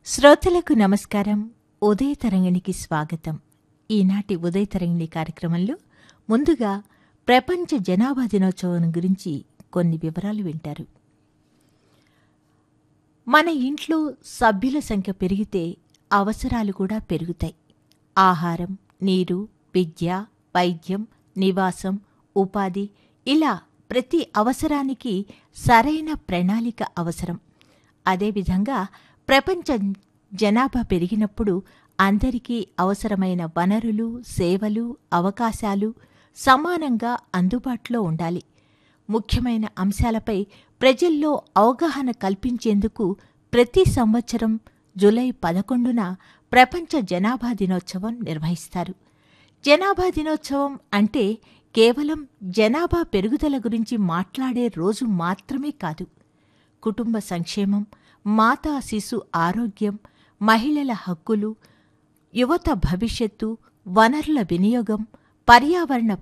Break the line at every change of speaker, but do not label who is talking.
శ్రోతలకు నమస్కారం ఉదయ తరంగిణికి స్వాగతం ఈనాటి ఉదయ తరంగిణి కార్యక్రమంలో ముందుగా ప్రపంచ జనాభా దినోత్సవం గురించి కొన్ని వివరాలు వింటారు మన ఇంట్లో సభ్యుల సంఖ్య పెరిగితే అవసరాలు కూడా పెరుగుతాయి ఆహారం నీరు విద్య వైద్యం నివాసం ఉపాధి ఇలా ప్రతి అవసరానికి సరైన ప్రణాళిక అవసరం అదేవిధంగా ప్రపంచ జనాభా పెరిగినప్పుడు అందరికీ అవసరమైన వనరులు సేవలు అవకాశాలు సమానంగా అందుబాటులో ఉండాలి ముఖ్యమైన అంశాలపై ప్రజల్లో అవగాహన కల్పించేందుకు ప్రతి సంవత్సరం జూలై పదకొండున ప్రపంచ జనాభా దినోత్సవం నిర్వహిస్తారు జనాభా దినోత్సవం అంటే కేవలం జనాభా పెరుగుదల గురించి మాట్లాడే రోజు మాత్రమే కాదు కుటుంబ సంక్షేమం మాతా శిశు ఆరోగ్యం మహిళల హక్కులు యువత భవిష్యత్తు వనరుల వినియోగం పర్యావరణ